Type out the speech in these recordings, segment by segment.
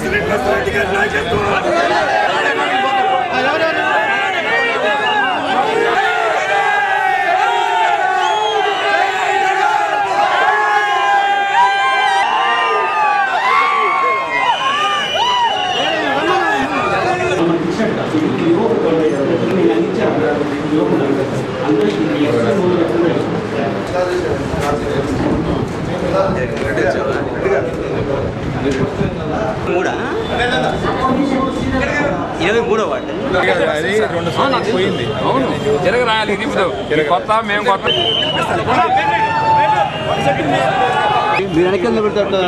శ్రీనివాసరెడ్డి గారి నాయకత్వం మూడా ఇరవై మూడో వాటి అది రెండు సార్లు పోయింది అవును తిరగరాయాలి నింపుతావు కొత్త మేము కొత్త మీరు వెనకాల పెడతాడు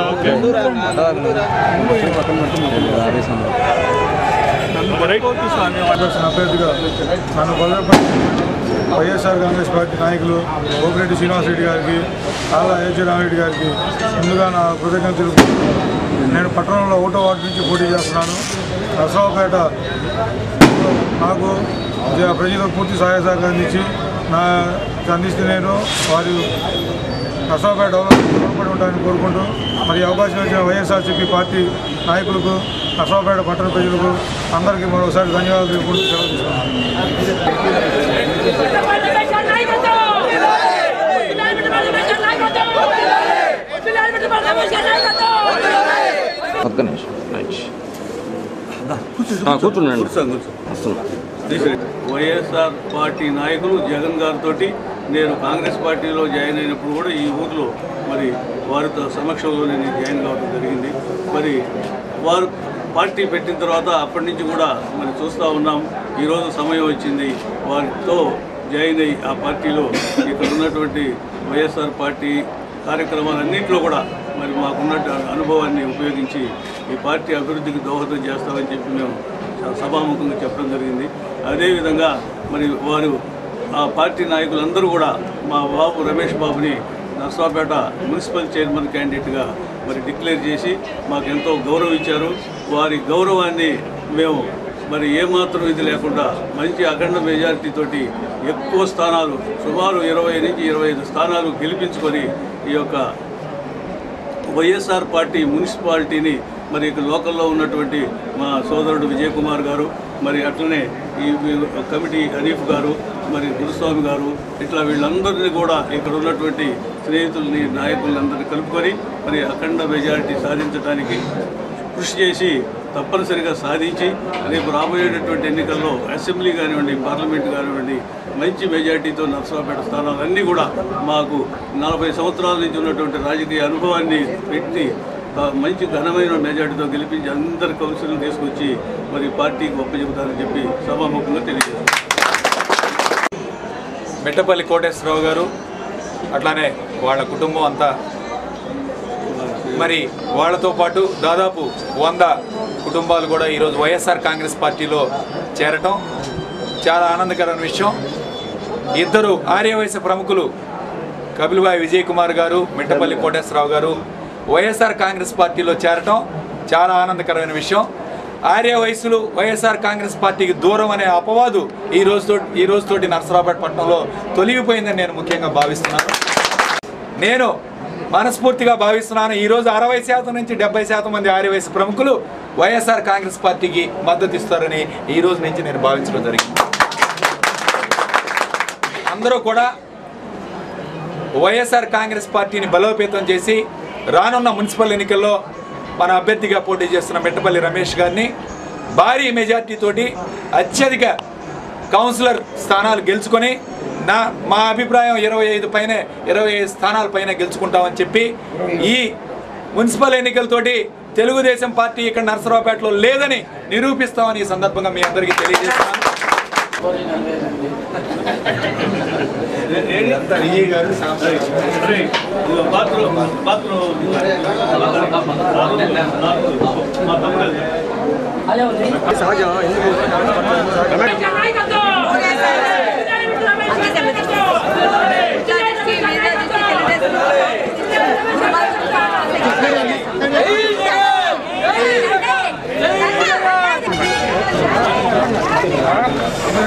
కాంగ్రెస్ అభ్యర్థిగా నన్ను గొల్లపల్లి వైఎస్ఆర్ కాంగ్రెస్ పార్టీ నాయకులు గోపిరెడ్డి శ్రీనివాసరెడ్డి గారికి ఆలా ఏజీ రామరెడ్డి గారికి ముందుగా నా కృతజ్ఞతలు నేను పట్టణంలో ఒకటో వార్డు నుంచి పోటీ చేస్తున్నాను నరసరావుపేట నాకు జ- ప్రజలకు పూర్తి సహాయ సహకారం అందించి నా అందిస్తే నేను వారి నరసరావుపేట రుణపడి ఉంటానని కోరుకుంటూ మరి ఈ అవకాశం ఇచ్చిన వైఎస్ఆర్సీపీ పార్టీ నాయకులకు నరసరావుపేట పట్టణ ప్రజలకు అందరికీ మరోసారి ధన్యవాదాలు తెలుపుకుంటూ సెలవు తీసుకున్నాను ఒక్క నిమిషం రైట్. ఆ, కూర్చున్నాండి వస్తున్నా వైఎస్ఆర్ పార్టీ నాయకులు జగన్ గారితో నేను కాంగ్రెస్ పార్టీలో జాయిన్ అయినప్పుడు కూడా ఈ ఊర్లో మరి వారితో సమక్షంలో నేను జాయిన్ కావడం జరిగింది మరి వారు పార్టీ పెట్టిన తర్వాత అప్పటి నుంచి కూడా మరి చూస్తూ ఉన్నాం ఈరోజు సమయం వచ్చింది వారితో జాయిన్ అయ్యి ఆ పార్టీలో ఇక్కడ ఉన్నటువంటి వైఎస్ఆర్ పార్టీ కార్యక్రమాలన్నింటిలో కూడా మరి మాకున్న అనుభవాన్ని ఉపయోగించి ఈ పార్టీ అభివృద్ధికి దోహదం చేస్తామని చెప్పి మేము స- సభాముఖంగా చెప్పడం జరిగింది అదేవిధంగా మరి వారు ఆ పార్టీ నాయకులందరూ కూడా మా బాబు రమేష్ బాబుని నర్సాపేట మున్సిపల్ చైర్మన్ క్యాండిడేట్గా మరి డిక్లేర్ చేసి మాకు ఎంతో గౌరవం ఇచ్చారు వారి గౌరవాన్ని మేము మరి ఏమాత్రం ఇది లేకుండా మంచి అఖండ మెజారిటీ తోటి ఎక్కువ స్థానాలు సుమారు ఇరవై నుంచి ఇరవై ఐదు స్థానాలు గెలిపించుకొని ఈ యొక్క వైఎస్ఆర్ పార్టీ మున్సిపాలిటీని మరి ఇక్కడ లోకల్లో ఉన్నటువంటి మా సోదరుడు విజయ్ కుమార్ గారు మరి అట్లనే ఈ వీ- కమిటీ హనీఫ్ గారు మరి గురుస్వామి గారు ఇట్లా వీళ్ళందరినీ కూడా ఇక్కడ ఉన్నటువంటి స్నేహితుల్ని నాయకులందరినీ కలుపుకొని మరి అఖండ మెజారిటీ సాధించడానికి కృషి చేసి తప్పనిసరిగా సాధించి రేపు రాబోయేటటువంటి ఎన్నికల్లో అసెంబ్లీ కానివ్వండి పార్లమెంట్ కానివ్వండి మంచి మెజార్టీతో నర్సరావుపేట స్థానాలన్నీ కూడా మాకు నలభై సంవత్సరాల నుంచి ఉన్నటువంటి రాజకీయ అనుభవాన్ని పెట్టి ఆ, మంచి ఘనమైన మెజార్టీతో గెలిపించి అందరి కౌన్సిల్ని తీసుకొచ్చి మరి పార్టీకి గొప్ప చెబుతారని చెప్పి సభాముఖంగా తెలియజేస్తాను మిట్టపల్లి కోటేశ్వరరావు గారు అట్లానే వాళ్ళ కుటుంబం అంతా మరి వాళ్ళతో పాటు దాదాపు వంద కుటుంబాలు కూడా ఈరోజు వైఎస్ఆర్ కాంగ్రెస్ పార్టీలో చేరటం చాలా ఆనందకరమైన విషయం ఇద్దరు ఆర్యవయస ప్రముఖులు కపిల్బాయి విజయ్ కుమార్ గారు మిట్టపల్లి కోటేశ్వరరావు గారు వైఎస్ఆర్ కాంగ్రెస్ పార్టీలో చేరటం చాలా ఆనందకరమైన విషయం ఆర్య వయసులు వైఎస్ఆర్ కాంగ్రెస్ పార్టీకి దూరం అనే అపవాదు ఈ రోజుతో ఈ రోజుతోటి నర్సరావుపేట పట్టణంలో తొలగిపోయిందని నేను ముఖ్యంగా భావిస్తున్నాను నేను మనస్ఫూర్తిగా భావిస్తున్నాను ఈ రోజు అరవై శాతం నుంచి డెబ్బై శాతం మంది ఆర్యవయసు ప్రముఖులు వైఎస్ఆర్ కాంగ్రెస్ పార్టీకి మద్దతు ఇస్తారని ఈ రోజు నుంచి నేను భావించడం జరిగింది అందరూ కూడా వైఎస్ఆర్ కాంగ్రెస్ పార్టీని బలోపేతం చేసి రానున్న మున్సిపల్ ఎన్నికల్లో మన అభ్యర్థిగా పోటీ చేస్తున్న మెట్టపల్లి రమేష్ గారిని భారీ మెజార్టీ తోటి అత్యధిక కౌన్సిలర్ స్థానాలు గెలుచుకొని నా మా అభిప్రాయం ఇరవై ఐదు పైనే ఇరవై ఐదు స్థానాల పైన గెలుచుకుంటామని చెప్పి ఈ మున్సిపల్ ఎన్నికలతోటి తెలుగుదేశం పార్టీ ఇక్కడ నరసరావుపేటలో లేదని నిరూపిస్తామని ఈ సందర్భంగా మీ అందరికీ తెలియజేస్తున్నాను బాత్రూమ్ బాత్రూమ్ మా తమ్ముడు తెలుగుదేశం